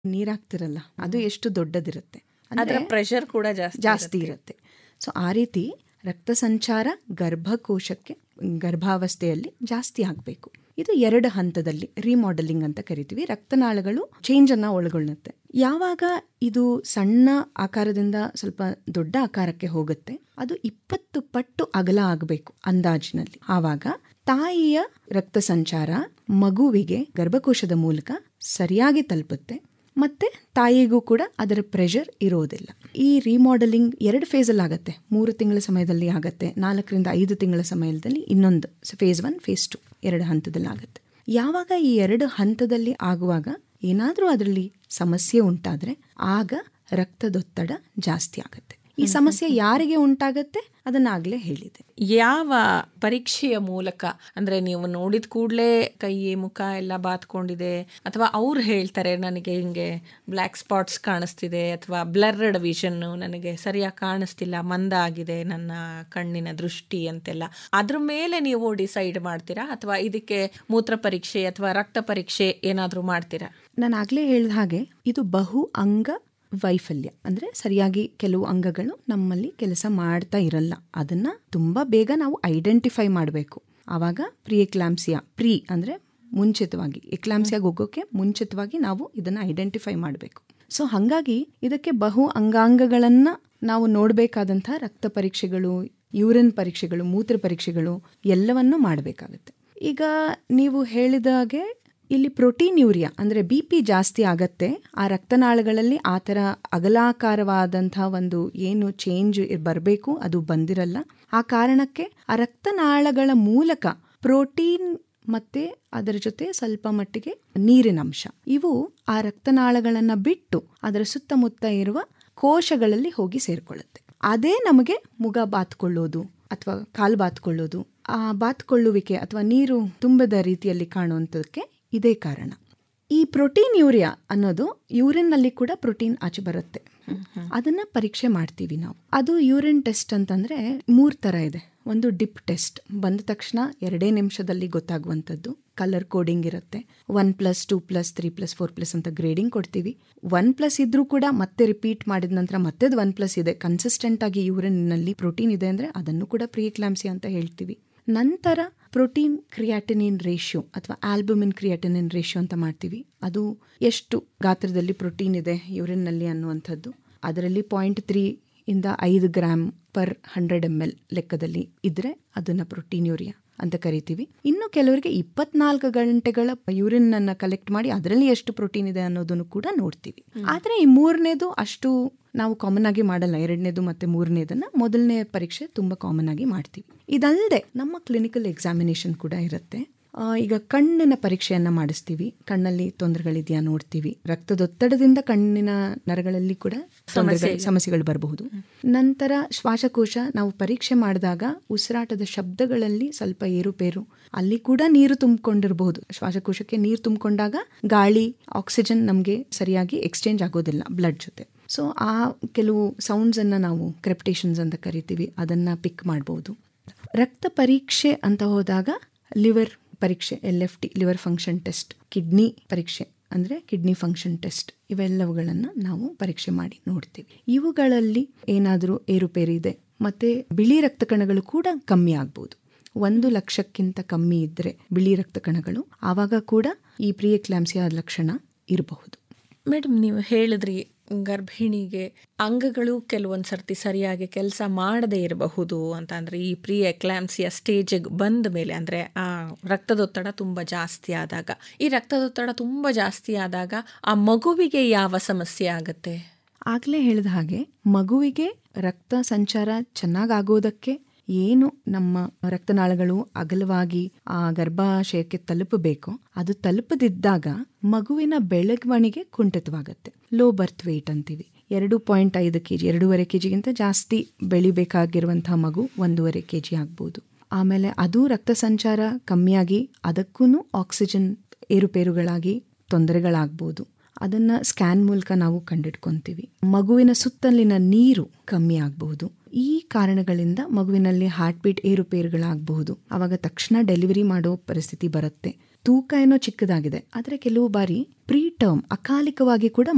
ನೀರಾಗ್ತಿರಲ್ಲ ಅದು ಎಷ್ಟು ದೊಡ್ಡದಿರುತ್ತೆ ಅದರ ಅಂದ್ರೆ ಪ್ರೆಷರ್ ಕೂಡ ಜಾಸ್ತಿ ಜಾಸ್ತಿ ಇರುತ್ತೆ ಸೊ ಆ ರೀತಿ ರಕ್ತ ಸಂಚಾರ ಗರ್ಭಕೋಶಕ್ಕೆ ಗರ್ಭಾವಸ್ಥೆಯಲ್ಲಿ ಜಾಸ್ತಿ ಆಗಬೇಕು ಇದು ಎರಡು ಹಂತದಲ್ಲಿ ರಿಮಾಡೆಲಿಂಗ್ ಅಂತ ಕರಿತೀವಿ ರಕ್ತನಾಳಗಳು ಚೇಂಜ್ ಅನ್ನ ಒಳಗೊಳ್ಳುತ್ತೆ ಯಾವಾಗ ಇದು ಸಣ್ಣ ಆಕಾರದಿಂದ ಸ್ವಲ್ಪ ದೊಡ್ಡ ಆಕಾರಕ್ಕೆ ಹೋಗುತ್ತೆ ಅದು ಇಪ್ಪತ್ತು ಪಟ್ಟು ಅಗಲ ಆಗಬೇಕು ಅಂದಾಜಿನಲ್ಲಿ ಆವಾಗ ತಾಯಿಯ ರಕ್ತ ಸಂಚಾರ ಮಗುವಿಗೆ ಗರ್ಭಕೋಶದ ಮೂಲಕ ಸರಿಯಾಗಿ ತಲುಪುತ್ತೆ ಮತ್ತೆ ತಾಯಿಗೂ ಕೂಡ ಅದರ ಪ್ರೆಷರ್ ಇರೋದಿಲ್ಲ ಈ ರಿಮಾಡೆಲಿಂಗ್ ಎರಡು ಫೇಸಲ್ಲಿ ಆಗುತ್ತೆ ಮೂರು ತಿಂಗಳ ಸಮಯದಲ್ಲಿ ಆಗುತ್ತೆ ನಾಲ್ಕರಿಂದ ಐದು ತಿಂಗಳ ಸಮಯದಲ್ಲಿ ಇನ್ನೊಂದು ಫೇಸ್ ಒನ್ ಫೇಸ್ ಟು ಎರಡು ಹಂತದಲ್ಲಿ ಆಗುತ್ತೆ ಯಾವಾಗ ಈ ಎರಡು ಹಂತದಲ್ಲಿ ಆಗುವಾಗ ಏನಾದರೂ ಅದರಲ್ಲಿ ಸಮಸ್ಯೆ ಉಂಟಾದ್ರೆ ಆಗ ರಕ್ತದೊತ್ತಡ ಜಾಸ್ತಿ ಆಗುತ್ತೆ ಈ ಸಮಸ್ಯೆ ಯಾರಿಗೆ ಉಂಟಾಗತ್ತೆ ಅದನ್ನಾಗಲೇ ಹೇಳಿದೆ ಯಾವ ಪರೀಕ್ಷೆಯ ಮೂಲಕ ಅಂದ್ರೆ ನೀವು ನೋಡಿದ ಕೂಡಲೇ ಕೈ ಮುಖ ಎಲ್ಲ ಬಾತ್ಕೊಂಡಿದೆ ಅಥವಾ ಅವ್ರು ಹೇಳ್ತಾರೆ ನನಗೆ ಹಿಂಗೆ ಬ್ಲ್ಯಾಕ್ ಸ್ಪಾಟ್ಸ್ ಕಾಣಿಸ್ತಿದೆ ಅಥವಾ ಬ್ಲರ್ಡ್ ವಿಷನ್ ನನಗೆ ಸರಿಯಾಗಿ ಕಾಣಿಸ್ತಿಲ್ಲ ಮಂದ ಆಗಿದೆ ನನ್ನ ಕಣ್ಣಿನ ದೃಷ್ಟಿ ಅಂತೆಲ್ಲ ಅದ್ರ ಮೇಲೆ ನೀವು ಡಿಸೈಡ್ ಮಾಡ್ತೀರಾ ಅಥವಾ ಇದಕ್ಕೆ ಮೂತ್ರ ಪರೀಕ್ಷೆ ಅಥವಾ ರಕ್ತ ಪರೀಕ್ಷೆ ಏನಾದರೂ ಮಾಡ್ತೀರಾ ನಾನು ಆಗಲೇ ಹೇಳಿದ ಹಾಗೆ ಇದು ಬಹು ಅಂಗ ವೈಫಲ್ಯ ಅಂದ್ರೆ ಸರಿಯಾಗಿ ಕೆಲವು ಅಂಗಗಳು ನಮ್ಮಲ್ಲಿ ಕೆಲಸ ಮಾಡ್ತಾ ಇರಲ್ಲ ಅದನ್ನ ತುಂಬಾ ಬೇಗ ನಾವು ಐಡೆಂಟಿಫೈ ಮಾಡಬೇಕು ಆವಾಗ ಪ್ರಿ ಎಕ್ಲಾಂಸಿಯಾ ಪ್ರೀ ಅಂದ್ರೆ ಮುಂಚಿತವಾಗಿ ಎಕ್ಲಾಂಸಿಯಾಗಿ ಹೋಗೋಕೆ ಮುಂಚಿತವಾಗಿ ನಾವು ಇದನ್ನ ಐಡೆಂಟಿಫೈ ಮಾಡಬೇಕು ಸೊ ಹಾಗಾಗಿ ಇದಕ್ಕೆ ಬಹು ಅಂಗಾಂಗಗಳನ್ನ ನಾವು ನೋಡಬೇಕಾದಂಥ ರಕ್ತ ಪರೀಕ್ಷೆಗಳು ಯೂರಿನ್ ಪರೀಕ್ಷೆಗಳು ಮೂತ್ರ ಪರೀಕ್ಷೆಗಳು ಎಲ್ಲವನ್ನೂ ಮಾಡಬೇಕಾಗುತ್ತೆ ಈಗ ನೀವು ಹೇಳಿದಾಗೆ ಇಲ್ಲಿ ಪ್ರೋಟೀನ್ ಯೂರಿಯಾ ಅಂದರೆ ಬಿ ಪಿ ಜಾಸ್ತಿ ಆಗತ್ತೆ ಆ ರಕ್ತನಾಳಗಳಲ್ಲಿ ಆ ಥರ ಅಗಲಾಕಾರವಾದಂಥ ಒಂದು ಏನು ಚೇಂಜ್ ಬರಬೇಕು ಅದು ಬಂದಿರಲ್ಲ ಆ ಕಾರಣಕ್ಕೆ ಆ ರಕ್ತನಾಳಗಳ ಮೂಲಕ ಪ್ರೋಟೀನ್ ಮತ್ತೆ ಅದರ ಜೊತೆ ಸ್ವಲ್ಪ ಮಟ್ಟಿಗೆ ನೀರಿನ ಅಂಶ ಇವು ಆ ರಕ್ತನಾಳಗಳನ್ನು ಬಿಟ್ಟು ಅದರ ಸುತ್ತಮುತ್ತ ಇರುವ ಕೋಶಗಳಲ್ಲಿ ಹೋಗಿ ಸೇರ್ಕೊಳ್ಳುತ್ತೆ ಅದೇ ನಮಗೆ ಮುಗ ಬಾತ್ಕೊಳ್ಳೋದು ಅಥವಾ ಕಾಲು ಬಾತ್ಕೊಳ್ಳೋದು ಆ ಬಾತ್ಕೊಳ್ಳುವಿಕೆ ಅಥವಾ ನೀರು ತುಂಬದ ರೀತಿಯಲ್ಲಿ ಕಾಣುವಂಥದ್ದಕ್ಕೆ ಇದೇ ಕಾರಣ ಈ ಪ್ರೋಟೀನ್ ಯೂರಿಯಾ ಅನ್ನೋದು ಯೂರಿನ್ನಲ್ಲಿ ಕೂಡ ಪ್ರೋಟೀನ್ ಆಚೆ ಬರುತ್ತೆ ಅದನ್ನ ಪರೀಕ್ಷೆ ಮಾಡ್ತೀವಿ ನಾವು ಅದು ಯೂರಿನ್ ಟೆಸ್ಟ್ ಅಂತಂದ್ರೆ ಮೂರ್ ತರ ಇದೆ ಒಂದು ಡಿಪ್ ಟೆಸ್ಟ್ ಬಂದ ತಕ್ಷಣ ಎರಡೇ ನಿಮಿಷದಲ್ಲಿ ಗೊತ್ತಾಗುವಂಥದ್ದು ಕಲರ್ ಕೋಡಿಂಗ್ ಇರುತ್ತೆ one plus two plus three plus four plus ಅಂತ ಗ್ರೇಡಿಂಗ್ ಕೊಡ್ತೀವಿ ಒನ್ ಪ್ಲಸ್ ಇದ್ರೂ ಕೂಡ ಮತ್ತೆ ರಿಪೀಟ್ ಮಾಡಿದ ನಂತರ ಮತ್ತೆ ಒನ್ ಪ್ಲಸ್ ಇದೆ ಕನ್ಸಿಸ್ಟೆಂಟ್ ಆಗಿ ಯೂರಿನ್ನಲ್ಲಿ ಪ್ರೋಟೀನ್ ಇದೆ ಅಂದ್ರೆ ಅದನ್ನು ಕೂಡ ಪ್ರೀಕ್ಲಾಮ್ಸಿ ಅಂತ ಹೇಳ್ತೀವಿ ನಂತರ ಪ್ರೋಟೀನ್ ಕ್ರಿಯಾಟಿನಿನ್ ರೇಷಿಯೋ ಅಥವಾ ಆಲ್ಬುಮಿನ್ ಕ್ರಿಯಾಟಿನಿನ್ ರೇಷಿಯೋ ಅಂತ ಮಾಡ್ತೀವಿ ಅದು ಎಷ್ಟು ಗಾತ್ರದಲ್ಲಿ ಪ್ರೋಟೀನ್ ಇದೆ ಯೂರಿನ್ನಲ್ಲಿ ಅನ್ನುವಂಥದ್ದು ಅದರಲ್ಲಿ ಪಾಯಿಂಟ್ ತ್ರೀ ಇಂದ ಐದು gram per hundred M L ಲೆಕ್ಕದಲ್ಲಿ ಇದ್ರೆ ಅದನ್ನ ಪ್ರೋಟೀನ್ ಯೂರಿಯಾ ಅಂತ ಕರಿತೀವಿ ಇನ್ನು ಕೆಲವರಿಗೆ ಇಪ್ಪತ್ನಾಲ್ಕು ಗಂಟೆಗಳ ಯೂರಿನ್ ಅನ್ನ ಕಲೆಕ್ಟ್ ಮಾಡಿ ಅದರಲ್ಲಿ ಎಷ್ಟು ಪ್ರೋಟೀನ್ ಇದೆ ಅನ್ನೋದನ್ನು ಕೂಡ ನೋಡ್ತೀವಿ ಆದ್ರೆ ಈ ಮೂರನೇದು ಅಷ್ಟು ನಾವು ಕಾಮನ್ ಆಗಿ ಮಾಡಲ್ಲ ಎರಡನೇದು ಮತ್ತೆ ಮೂರನೇದನ್ನ ಮೊದಲನೇ ಪರೀಕ್ಷೆ ತುಂಬಾ ಕಾಮನ್ ಆಗಿ ಮಾಡ್ತೀವಿ ಇದಲ್ಲದೆ ನಮ್ಮ ಕ್ಲಿನಿಕಲ್ ಎಕ್ಸಾಮಿನೇಷನ್ ಕೂಡ ಇರುತ್ತೆ ಆ, ಈಗ ಕಣ್ಣಿನ ಪರೀಕ್ಷೆಯನ್ನ ಮಾಡಿಸ್ತೀವಿ ಕಣ್ಣಲ್ಲಿ ತೊಂದರೆಗಳಿದೆಯಾ ನೋಡ್ತೀವಿ ರಕ್ತದೊತ್ತಡದಿಂದ ಕಣ್ಣಿನ ನರಗಳಲ್ಲಿ ಕೂಡ ತೊಂದರೆಗಳು ಸಮಸ್ಯೆಗಳು ಬರಬಹುದು ನಂತರ ಶ್ವಾಸಕೋಶ ನಾವು ಪರೀಕ್ಷೆ ಮಾಡಿದಾಗ ಉಸಿರಾಟದ ಶಬ್ದಗಳಲ್ಲಿ ಸ್ವಲ್ಪ ಏರುಪೇರು ಅಲ್ಲಿ ಕೂಡ ನೀರು ತುಂಬಿಕೊಂಡಿರಬಹುದು ಶ್ವಾಸಕೋಶಕ್ಕೆ ನೀರು ತುಂಬಿಕೊಂಡಾಗ ಗಾಳಿ ಆಕ್ಸಿಜನ್ ನಮಗೆ ಸರಿಯಾಗಿ ಎಕ್ಸ್ಚೇಂಜ್ ಆಗೋದಿಲ್ಲ ಬ್ಲಡ್ ಜೊತೆ ಸೊ ಆ ಕೆಲವು ಸೌಂಡ್ಸ್ ಅನ್ನ ನಾವು ಕ್ರೆಪ್ಟೇಷನ್ಸ್ ಅಂತ ಕರಿತೀವಿ ಅದನ್ನ ಪಿಕ್ ಮಾಡಬಹುದು ರಕ್ತ ಪರೀಕ್ಷೆ ಅಂತ ಹೋದಾಗ ಲಿವರ್ ಪರೀಕ್ಷೆ L F T liver function test kidney ಪರೀಕ್ಷೆ ಅಂದ್ರೆ ಕಿಡ್ನಿ ಫಂಕ್ಷನ್ ಟೆಸ್ಟ್ ಇವೆಲ್ಲವುಗಳನ್ನ ನಾವು ಪರೀಕ್ಷೆ ಮಾಡಿ ನೋಡ್ತೀವಿ ಇವುಗಳಲ್ಲಿ ಏನಾದರೂ ಏರುಪೇರಿದೆ ಮತ್ತೆ ಬಿಳಿ ರಕ್ತ ಕಣಗಳು ಕೂಡ ಕಮ್ಮಿ ಆಗ್ಬೋದು ಒಂದು ಲಕ್ಷಕ್ಕಿಂತ ಕಮ್ಮಿ ಇದ್ರೆ ಬಿಳಿ ರಕ್ತ ಕಣಗಳು ಆವಾಗ ಕೂಡ ಈ ಪ್ರಿಯಕ್ಲಾಂಸಿಯಾ ಲಕ್ಷಣ ಇರಬಹುದು ಮೇಡಮ್ ನೀವು ಹೇಳಿದ್ರಿ ಗರ್ಭಿಣಿಗೆ ಅಂಗಗಳು ಕೆಲವೊಂದು ಸರ್ತಿ ಸರಿಯಾಗಿ ಕೆಲಸ ಮಾಡದೇ ಇರಬಹುದು ಅಂತ ಅಂದ್ರೆ ಈ ಪ್ರೀ ಎಕ್ಲಾಮ್ಸಿಯ ಸ್ಟೇಜಿಗೆ ಬಂದ ಮೇಲೆ ಅಂದ್ರೆ ಆ ರಕ್ತದೊತ್ತಡ ತುಂಬಾ ಜಾಸ್ತಿ ಆದಾಗ ಈ ರಕ್ತದೊತ್ತಡ ತುಂಬಾ ಜಾಸ್ತಿ ಆದಾಗ ಆ ಮಗುವಿಗೆ ಯಾವ ಸಮಸ್ಯೆ ಆಗತ್ತೆ ಆಗ್ಲೇ ಹೇಳಿದ ಹಾಗೆ ಮಗುವಿಗೆ ರಕ್ತ ಸಂಚಾರ ಚೆನ್ನಾಗಾಗೋದಕ್ಕೆ ಏನು ನಮ್ಮ ರಕ್ತನಾಳಗಳು ಅಗಲವಾಗಿ ಆ ಗರ್ಭಾಶಯಕ್ಕೆ ತಲುಪಬೇಕೋ ಅದು ತಲುಪದಿದ್ದಾಗ ಮಗುವಿನ ಬೆಳವಣಿಗೆ ಕುಂಠಿತವಾಗುತ್ತೆ ಲೋ ಬರ್ತ್ ವೇಟ್ ಅಂತೀವಿ ಎರಡು ಪಾಯಿಂಟ್ ಐದು ಕೆಜಿ ಎರಡೂವರೆ ಕೆಜಿಗಿಂತ ಜಾಸ್ತಿ ಬೆಳಿಬೇಕಾಗಿರುವಂತಹ ಮಗು ಒಂದೂವರೆ ಕೆಜಿ ಆಗ್ಬೋದು ಆಮೇಲೆ ಅದು ರಕ್ತ ಸಂಚಾರ ಕಮ್ಮಿಯಾಗಿ ಅದಕ್ಕೂ ಆಕ್ಸಿಜನ್ ಏರುಪೇರುಗಳಾಗಿ ತೊಂದರೆಗಳಾಗ್ಬೋದು ಅದನ್ನ ಸ್ಕ್ಯಾನ್ ಮೂಲಕ ನಾವು ಕಂಡಿಡ್ಕೊಂತೀವಿ ಮಗುವಿನ ಸುತ್ತಲಿನ ನೀರು ಕಮ್ಮಿ ಆಗಬಹುದು ಈ ಕಾರಣಗಳಿಂದ ಮಗುವಿನಲ್ಲಿ ಹಾರ್ಟ್ ಬೀಟ್ ಏರುಪೇರುಗಳಾಗಬಹುದು ಆವಾಗ ತಕ್ಷಣ ಡೆಲಿವರಿ ಮಾಡೋ ಪರಿಸ್ಥಿತಿ ಬರುತ್ತೆ ತೂಕ ಏನೋ ಚಿಕ್ಕದಾಗಿದೆ ಆದರೆ ಕೆಲವು ಬಾರಿ ಪ್ರೀ ಟರ್ಮ್ ಅಕಾಲಿಕವಾಗಿ ಕೂಡ